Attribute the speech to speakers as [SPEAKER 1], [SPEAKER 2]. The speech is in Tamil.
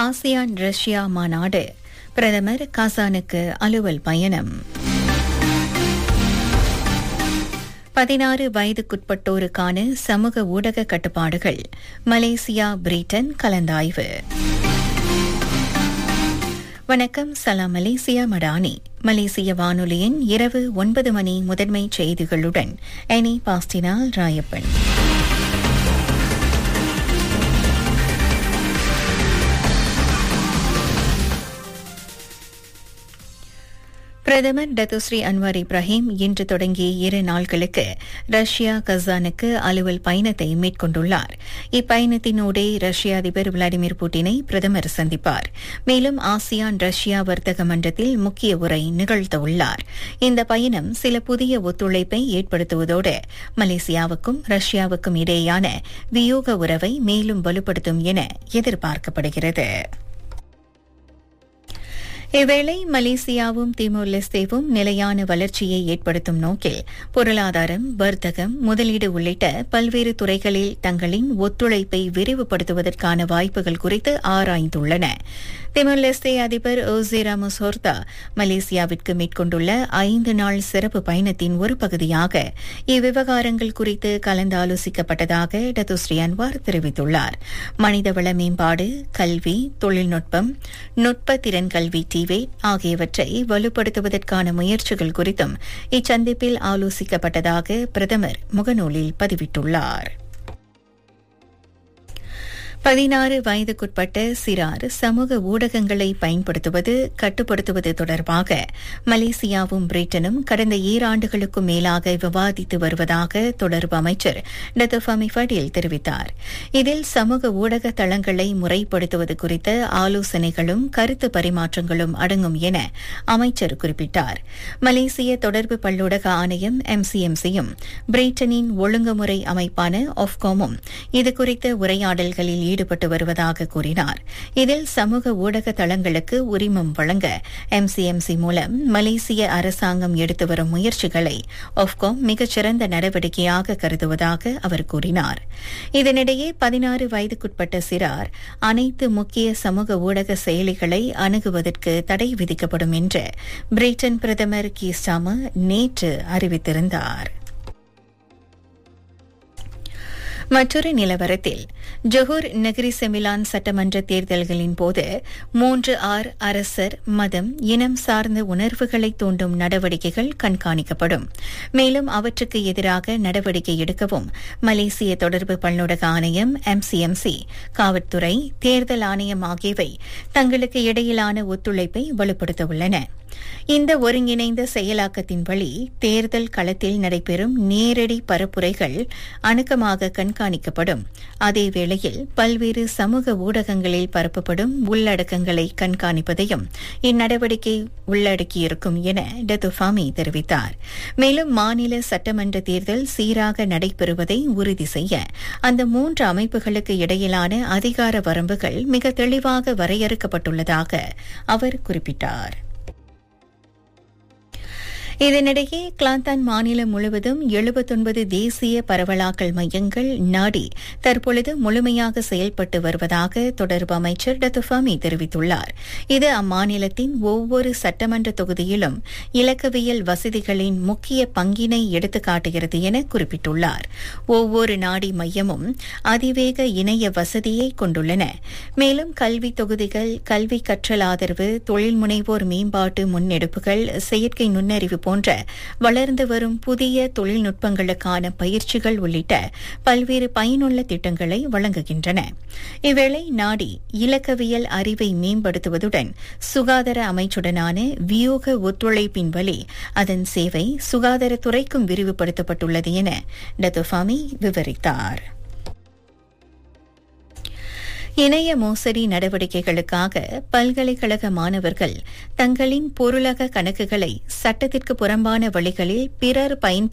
[SPEAKER 1] ஆசியான் ரஷ்யா மாநாடு பிரதமர் காசானுக்கு அலுவல் பயணம் பதினாறு வயதுக்குட்பட்டோருக்கான சமூக ஊடக கட்டுப்பாடுகள் மலேசியா பிரிட்டன் கலந்தாய்வு வணக்கம் சலாம் மலேசியா மடானி மலேசிய வானொலியின் இரவு ஒன்பது மணி முதன்மை செய்திகளுடன் எனி பாஸ்டினால் ராயப்பன் பிரதமர் டத்துஸ்ரீ அன்வார் இப்ராஹிம் இன்று தொடங்கிய இரு நாட்களுக்கு ரஷ்யா கசானுக்கு அலுவல் பயணத்தை மேற்கொண்டுள்ளார் இப்பயணத்தினூடே ரஷ்ய அதிபர் விளாடிமிர் புட்டினை பிரதமர் சந்திப்பார் மேலும் ஆசியான் ரஷ்யா வர்த்தக மன்றத்தில் முக்கிய உரை நிகழ்த்தவுள்ளார் இந்த பயணம் சில புதிய ஒத்துழைப்பை ஏற்படுத்துவதோடு மலேசியாவுக்கும் ரஷ்யாவுக்கும் இடையேயான வியூக உறவை மேலும் வலுப்படுத்தும் என எதிர்பார்க்கப்படுகிறது இவ்வேளை மலேசியாவும் திமோர் லெஸ்தேவும் நிலையான வளர்ச்சியை ஏற்படுத்தும் நோக்கில் பொருளாதாரம் வர்த்தகம் முதலீடு உள்ளிட்ட பல்வேறு துறைகளில் தங்களின் ஒத்துழைப்பை விரிவுபடுத்துவதற்கான வாய்ப்புகள் குறித்து ஆராய்ந்துள்ளன திமோர் லெஸ்தே அதிபர் ஓசே ராமோஸ் ஹோர்தா மலேசியாவிற்கு மேற்கொண்டுள்ள ஐந்து நாள் சிறப்பு பயணத்தின் ஒரு பகுதியாக இவ்விவகாரங்கள் குறித்து கலந்தாலோசிக்கப்பட்டதாக டத்துஸ்ரீ அன்வார் தெரிவித்துள்ளார் மனிதவள மேம்பாடு கல்வி தொழில்நுட்பம் நுட்ப திறன் கல்வி டிவேட் ஆகியவற்றை வலுப்படுத்துவதற்கான முயற்சிகள் குறித்தும் இச்சந்திப்பில் ஆலோசிக்கப்பட்டதாக பிரதமர் முகநூலில் பதிவிட்டுள்ளார் பதினாறு வயதுக்குட்பட்ட சிறார் சமூக ஊடகங்களை பயன்படுத்துவது கட்டுப்படுத்துவது தொடர்பாக மலேசியாவும் பிரிட்டனும் கடந்த ஈராண்டுகளுக்கும் மேலாக விவாதித்து வருவதாக தொடர்பு அமைச்சர் டத்தஃபமி ஃபடில் தெரிவித்தார் இதில் சமூக ஊடக தளங்களை முறைப்படுத்துவது குறித்த ஆலோசனைகளும் கருத்து பரிமாற்றங்களும் அடங்கும் என அமைச்சர் குறிப்பிட்டார் மலேசிய தொடர்பு பல்லூடக ஆணையம் எம்சிஎம்சியும் பிரிட்டனின் ஒழுங்குமுறை அமைப்பான ஆஃப்காமும் இதுகுறித்த உரையாடல்களில் ஈடுபட்டு வருவதாக கூறினார் இதில் சமூக ஊடக தளங்களுக்கு உரிமம் வழங்க எம்சிஎம்சி மூலம் மலேசிய அரசாங்கம் எடுத்து வரும் முயற்சிகளை ஆஃப்காம் மிகச்சிறந்த நடவடிக்கையாக கருதுவதாக அவர் கூறினார் இதனிடையே பதினாறு வயதுக்குட்பட்ட சிறார் அனைத்து முக்கிய சமூக ஊடக செயலிகளை அணுகுவதற்கு தடை விதிக்கப்படும் என்று பிரிட்டன் பிரதமர் கீஸ்டாமர் நேற்று அறிவித்திருந்தார் மற்றொரு நிலவரத்தில் ஜொஹூர் நகரி செமிலான் சட்டமன்ற தேர்தல்களின் போது மூன்று ஆர் அரசர் மதம் இனம் சார்ந்த உணர்வுகளை தூண்டும் நடவடிக்கைகள் கண்காணிக்கப்படும் மேலும் அவற்றுக்கு எதிராக நடவடிக்கை எடுக்கவும் மலேசிய தொடர்பு பல்நுடக ஆணையம் எம்சிஎம்சி காவல்துறை தேர்தல் ஆணையம் ஆகியவை தங்களுக்கு இடையிலான ஒத்துழைப்பை வலுப்படுத்த உள்ளன இந்த ஒருங்கிணைந்த செயலாக்கத்தின் வழி தேர்தல் களத்தில் நடைபெறும் நேரடி பரப்புரைகள் அணுக்கமாக கண்காணிக்கப்படும் அதே வேளையில் பல்வேறு சமூக ஊடகங்களில் பரப்பப்படும் உள்ளடக்கங்களை கண்காணிப்பதையும் இந்நடவடிக்கை உள்ளடக்கியிருக்கும் என டத்துஃபாமி தெரிவித்தார் மேலும் மாநில சட்டமன்ற தேர்தல் சீராக நடைபெறுவதை உறுதி செய்ய அந்த மூன்று அமைப்புகளுக்கு இடையிலான அதிகார வரம்புகள் மிக தெளிவாக வரையறுக்கப்பட்டுள்ளதாக அவர் குறிப்பிட்டார் இதனிடையே கிளாந்தான் மாநிலம் முழுவதும் எழுபத்தொன்பது தேசிய பரவலாக்கல் மையங்கள் நாடி தற்பொழுது முழுமையாக செயல்பட்டு வருவதாக தொடர்பு அமைச்சர் டத்துஃபாமி தெரிவித்துள்ளார் இது அம்மாநிலத்தின் ஒவ்வொரு சட்டமன்ற தொகுதியிலும் இலக்கவியல் வசதிகளின் முக்கிய பங்கினை எடுத்துக்காட்டுகிறது என குறிப்பிட்டுள்ளார் ஒவ்வொரு நாடி மையமும் அதிவேக இணைய வசதியை கொண்டுள்ளன மேலும் கல்வி தொகுதிகள் கல்வி கற்றல் ஆதரவு தொழில் முனைவோர் மேம்பாட்டு முன்னெடுப்புகள் செயற்கை நுண்ணறிவு போன்ற வளர்ந்து வரும் புதிய தொழில்நுட்பங்களுக்கான பயிற்சிகள் உள்ளிட்ட பல்வேறு பயனுள்ள திட்டங்களை வழங்குகின்றன இவ்வேளை நாடி இலக்கவியல் அறிவை மேம்படுத்துவதுடன் சுகாதார அமைச்சுடனான வியூக ஒத்துழைப்பின் வழி அதன் சேவை சுகாதாரத்துறைக்கும் விரிவுபடுத்தப்பட்டுள்ளது என டத்துஃபாமி விவரித்தார் இணைய மோசடி நடவடிக்கைகளுக்காக பல்கலைக்கழக மாணவர்கள் தங்களின் பொருளக கணக்குகளை சட்டத்திற்கு புறம்பான வழிகளில் பிறர் பயன்படுத்த